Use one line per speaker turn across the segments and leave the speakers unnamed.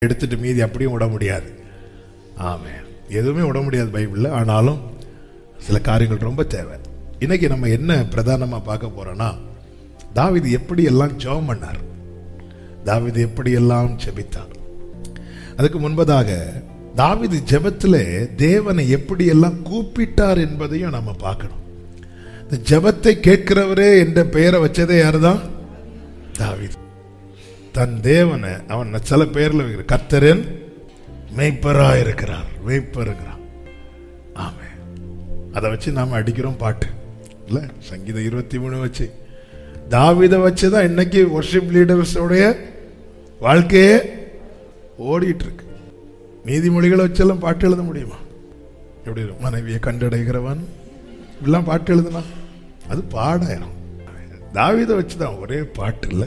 எடுத்துட்டு மீதி அப்படியும் விட முடியாது ஆமே எதுவுமே விட முடியாது பைபிளில் ஆனாலும் சில காரியங்கள் ரொம்ப தேவை இன்னைக்கு நம்ம என்ன பிரதானமாக பார்க்க போறோம்னா தாவீது எப்படி எல்லாம் ஜெபம் பண்ணார் தாவீது எப்படி எல்லாம் ஜெபித்தார் அதுக்கு முன்பதாக தாவீது ஜெபத்தில் தேவனை எப்படி எல்லாம் கூப்பிட்டார் என்பதையும் நம்ம பார்க்கணும் இந்த ஜெபத்தை கேட்கிறவரே என்ற பெயரை வச்சதே யாருதான் தாவீது தன் தேவனை அவன் சில பெயர்ல வைக்கிற கர்த்தரன் மெய்ப்பரா இருக்கிறார் மெய்ப்பருங்கிறான் ஆமே அதை வச்சு நாம அடிக்கிறோம் பாட்டு இல்ல சங்கீதம் இருபத்தி மூணு வச்சு தாவிதை வச்சு தான் இன்னைக்கு ஒர்ஷிப் லீடர்ஸோடைய வாழ்க்கையே ஓடிட்டு இருக்கு நீதிமொழிகளை வச்செல்லாம் பாட்டு எழுத முடியுமா எப்படி இருக்கும்? மனைவியை கண்டடைகிறவன் இப்படிலாம் பாட்டு எழுதுனா அது பாடாயிரம் தாவிதை வச்சு தான் ஒரே பாட்டு இல்லை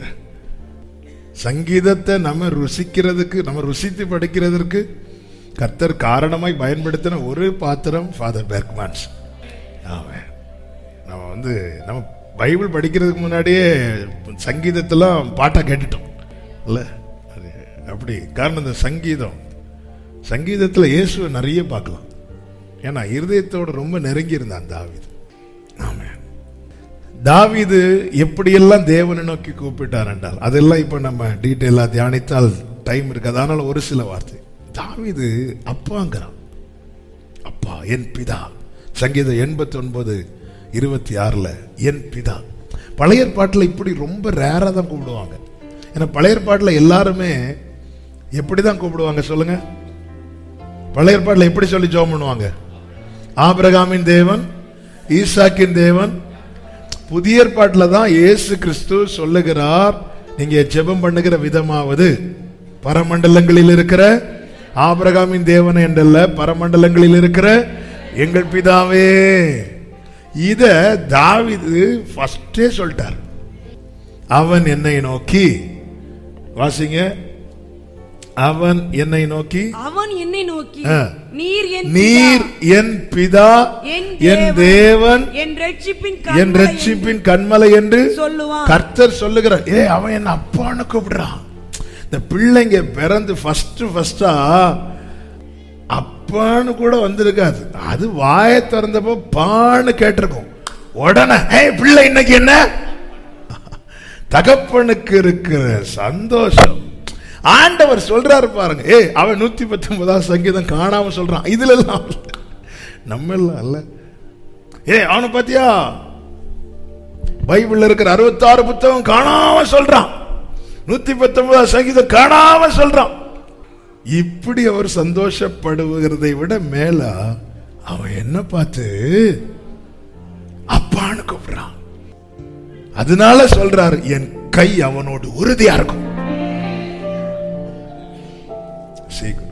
சங்கீதத்தை நம்ம ருசிக்கிறதுக்கு நம்ம ருசித்து படிக்கிறதற்கு கர்த்தர் காரணமாய் பயன்படுத்தின ஒரு பாத்திரம் ஃபாதர் பெர்க்மான்ஸ் ஆமாம் நம்ம வந்து நம்ம பைபிள் படிக்கிறதுக்கு முன்னாடியே சங்கீதத்தெல்லாம் பாட்டாக கேட்டுட்டோம் இல்லை அது அப்படி காரணம் இந்த சங்கீதம் சங்கீதத்தில் இயேசுவை நிறைய பார்க்கலாம் ஏன்னா இருதயத்தோட ரொம்ப நெருங்கி இருந்தான் தாவீது ஆமாம் தாவீது எப்படியெல்லாம் தேவனை நோக்கி கூப்பிட்டார் என்றால் அதெல்லாம் இப்போ நம்ம டீட்டெயிலாக தியானித்தால் டைம் இருக்காது அதனால ஒரு சில வார்த்தை தாவீது அப்பாங்கிறான் அப்பா என் பிதா சங்கீதம் எண்பத்தி ஒன்பது இருபத்தி ஆறில் என் பிதா பழைய ஏற்பாட்டில் இப்படி ரொம்ப ரேராக தான் கூப்பிடுவாங்க ஏன்னா பழைய ஏற்பாட்டில் எல்லாருமே எப்படி தான் கூப்பிடுவாங்க சொல்லுங்க பழைய ஏற்பாட்டில் எப்படி சொல்லி ஜெபம் பண்ணுவாங்க ஆபிரகாமின் தேவன் ஈசாக்கின் தேவன் புதிய ஏற்பாட்டில் தான் இயேசு கிறிஸ்து சொல்லுகிறார் நீங்க ஜெபம் பண்ணுகிற விதமாவது பரமண்டலங்களில் இருக்கிற ஆபிரகாமின் தேவன் என்றல்ல பரமண்டலங்களில் இருக்கிற எங்கள் பிதாவே இத தாவிது ஃபர்ஸ்டே சொல்லிட்டார் அவன் என்னை நோக்கி வாசிங்க அவன் என்னை நோக்கி
அவன் என்னை நோக்கி
ஆ.
நீர் என்
நீர் என் பிதா
என்
என் தேவன்
என் ரட்சிப்பின்
என்
கண்மலை
ரட்சிப்பின் கண்மலை என்று
என்று சொல்லுவான்
கர்த்தர் சொல்லுகிறார் ஏ அவன் என்ன அப்பான்னு கூப்பிடுறான் இந்த பிள்ளைங்க பிறந்து ஃபர்ஸ்ட் ஃபர்ஸ்டா அப்பான்னு கூட வந்திருக்காது அது வாயை திறந்தப்போ பான்னு கேட்டிருக்கும் உடனே ஏய் பிள்ளை இன்னைக்கு என்ன தகப்பனுக்கு இருக்கிற சந்தோஷம் ஆண்டவர் சொல்றாரு பாருங்க ஏய் அவன் நூத்தி பத்தொன்பதாம் சங்கீதம் காணாம சொல்றான் இதுல எல்லாம் நம்ம எல்லாம் அல்ல ஏய் அவனை பாத்தியா பைபிள்ல இருக்கிற அறுபத்தாறு புத்தகம் காணாம சொல்றான் நூத்தி பத்தொன்பதாம் சங்கீதம் காணாம சொல்றான் இப்படி அவர் சந்தோஷப்படுவதை விட மேல அவன் என்ன பார்த்து அப்பான்னு கூப்பிடுறான் அதனால சொல்றாரு என் கை அவனோடு உறுதியா இருக்கும் சீக்கிரம்